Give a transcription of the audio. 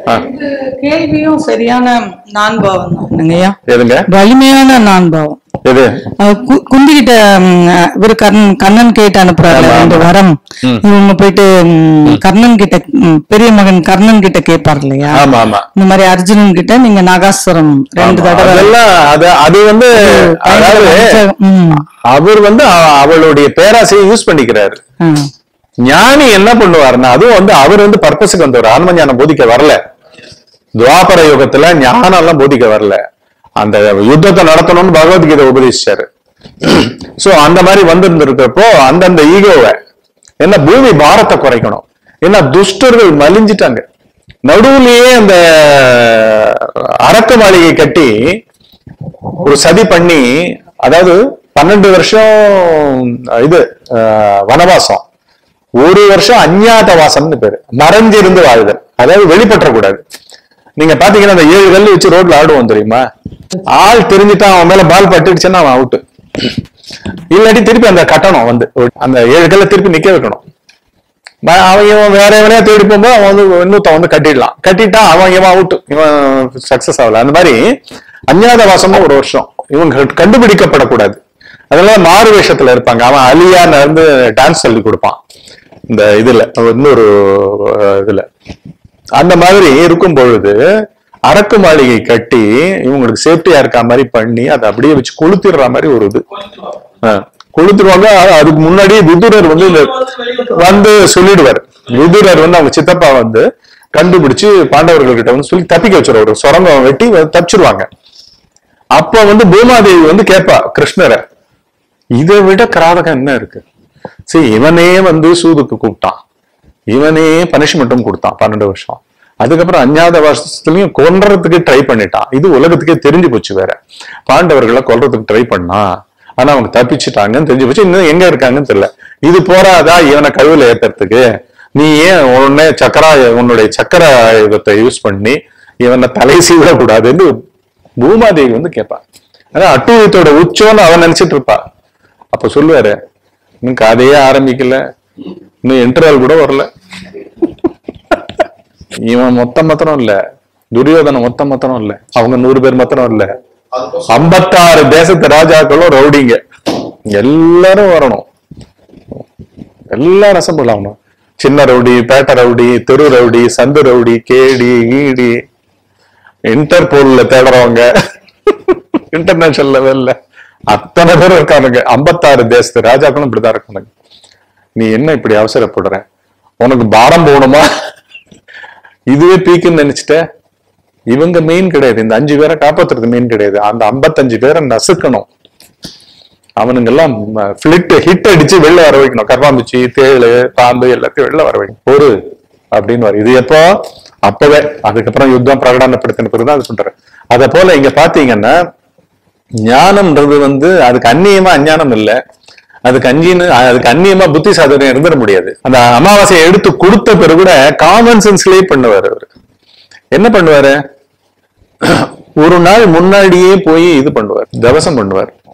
ரெண்டு கேள்வியும் சரியான நான்பாவம் தானுங்கய்யா எதுங்க வலிமையான நான்பாவம் எது அஹ் கு- குந்திகிட்ட ம், இவரு கர்ணன் கண்ணன் கேட்டு அனுப்புறாரு ஆமா, ரெண்டு ஆமா. வரம் ம். இவங்க போயிட்டு ம், கர்ணன் கிட்ட ம், பெரிய மகன் கர்ணன் கிட்ட கேட்பார் இல்லையா ஆமா ஆமா இந்த மாதிரி அர்ஜுனன் கிட்ட நீங்க நாகாசுரம் ரெண்டு ஆமா, தடவை அதெல்லாம் அது அது வந்து அதாவது ம், அவர் வந்து அவ- அவளுடைய பேராசையை யூஸ் பண்ணிக்கிறாரு ஆ, ஞானி என்ன பண்ணுவாருன்னா அதுவும் வந்து அவர் வந்து பர்பஸுக்கு வந்தவர் ஆன்ம ஞானம் போதிக்க வரல துவாபர யுகத்துல ஞானம் எல்லாம் போதிக்க வரல அந்த யுத்தத்தை நடத்தணும்னு பகவத்கீதை உபதேசிச்சாரு சோ அந்த மாதிரி வந்திருந்திருக்கிறப்போ அந்தந்த ஈகோவை என்ன பூமி பாரத்தை குறைக்கணும் ஏன்னா துஷ்டர்கள் மலிஞ்சிட்டாங்க நடுவுலயே அந்த அரக்க மாளிகை கட்டி ஒரு சதி பண்ணி அதாவது பன்னெண்டு வருஷம் இது அஹ், வனவாசம் ஒரு வருஷம் அஞ்ஞாத வாசம்னு பேரு மறைஞ்சிருந்து வாழுதல் அதாவது வெளிப்பற்ற கூடாது நீங்க பாத்தீங்கன்னா அந்த ஏழு கல்லு வச்சு ரோட்ல ஆடுவோம் தெரியுமா ஆள் தெரிஞ்சுட்டா அவன் மேல பால் பட்டுடுச்சுன்னா அவன் அவுட்டு இல்லாட்டி திருப்பி அந்த கட்டணம் வந்து அந்த ஏழு கல்லை திருப்பி நிக்க வைக்கணும் ம- அவன் இவன் வேற எவனையா தேடி போகும்போது அவன் வந்து இன்னொருத்தன் வந்து கட்டிடலாம் கட்டிட்டா அவன் இவன் அவுட் இவன் சக்சஸ் ஆகல அந்த மாதிரி அஞ்ஞாத வாசமும் ஒரு வருஷம் இவன் கண்டு- கண்டுபிடிக்கப்படக்கூடாது அதனால மாறு வேஷத்துல இருப்பாங்க அவன் அலியா நடந்து டான்ஸ் சொல்லி கொடுப்பான் இந்த இதுல இன்னொரு அஹ், இதுல அந்த மாதிரி இருக்கும் பொழுது அரக்கு மாளிகை கட்டி இவங்களுக்கு சேஃப்டியா இருக்க மாதிரி பண்ணி அதை அப்படியே வச்சு கொளுத்திடுற மாதிரி ஒரு இது ஆஹ், கொளுத்துருவாங்க ஆனா அதுக்கு முன்னாடி விதுரர் வந்து இந்த வந்து சொல்லிடுவார் விதுரர் வந்து அவங்க சித்தப்பா வந்து கண்டுபிடிச்சு பாண்டவர்கள் கிட்ட வந்து சொல்லி தப்பிக்க வச்சிருவாரு ஒரு சுரங்கம் வெட்டி தப்பிச்சிருவாங்க அப்ப வந்து பூமாதேவி வந்து கேட்பா கிருஷ்ணரை இதை விட கிராதகம் என்ன இருக்கு சரி இவனே வந்து சூதுக்கு கூப்பிட்டான் இவனே பனிஷ்மெண்ட்டும் கொடுத்தான் பன்னெண்டு வருஷம் அதுக்கப்புறம் அஞ்ஞாத வருஷத்துலயும் கொல்றதுக்கு ட்ரை பண்ணிட்டான் இது உலகத்துக்கே தெரிஞ்சு போச்சு வேற பாண்டவர்களை கொல்றதுக்கு ட்ரை பண்ணா ஆனா அவங்க தப்பிச்சுட்டாங்கன்னு தெரிஞ்சு போச்சு இன்னும் எங்க இருக்காங்கன்னு தெரியல இது போறாதா இவனை கழுவுல ஏத்துறதுக்கு நீ ஏன் உடனே சக்கரா உன்னுடைய சக்கர ஆயுதத்தை யூஸ் பண்ணி இவனை தலை சீவிடக்கூடாதுன்னு பூமாதேவி வந்து கேட்பா ஆனா அட்டூழியத்தோட உச்சம்னு அவன் நினைச்சிட்டு இருப்பா அப்ப சொல்லுவாரு இன்னும் கதையே ஆரம்பிக்கல இன்னும் இன்டர்வல் கூட வரல இவன் மொத்த மாத்திரம் இல்ல துரியோதன மொத்த மாத்திரம் இல்ல அவங்க நூறு பேர் மாத்திரம் இல்ல ஐம்பத்தாறு தேசத்து ராஜாக்களும் ரவுடிங்க எல்லாரும் வரணும் எல்லாரும் அசம்பிள் ஆகணும் சின்ன ரவுடி பேட்டை ரவுடி தெரு ரவுடி சந்து ரவுடி கேடி ஈடி இன்டர்போல்ல தேடுறவங்க இன்டர்நேஷனல் லெவல்ல அத்தனை பேர் இருக்கானுங்க ஐம்பத்தாறு தேசத்து ராஜாக்களும் இப்படிதான் இருக்கானுங்க நீ என்ன இப்படி அவசரப்படுற உனக்கு பாரம் போகணுமா இதுவே பீக்குன்னு நினைச்சிட்ட இவங்க மெயின் கிடையாது இந்த அஞ்சு பேரை காப்பாத்துறது மெயின் கிடையாது அந்த ஐம்பத்தஞ்சு பேரை நசுக்கணும் அவனுங்க எல்லாம் பிளிட் ஹிட் அடிச்சு வெளில வர வைக்கணும் கர்மாம்பூச்சி தேளு பாம்பு எல்லாத்தையும் வெளில வர வைக்கணும் ஒரு அப்படின்னு வரும் இது எப்போ அப்பவே அதுக்கப்புறம் யுத்தம் பிரகடனப்படுத்தின பிறகுதான் அது பண்றாரு அத போல இங்க பாத்தீங்கன்னா ஞானம்ன்றது வந்து அதுக்கு அந்நியமா அஞ்ஞானம் இல்ல அதுக்கு அஞ்சின்னு அதுக்கு அந்நியமா புத்தி சாதனை இருந்துட முடியாது அந்த அமாவாசையை எடுத்து கொடுத்த பிறகு கூட காமன் சென்ஸ்லயே பண்ணுவாரு அவரு என்ன பண்ணுவாரு ஒரு நாள் முன்னாடியே போய் இது பண்ணுவார் தவசம் பண்ணுவார்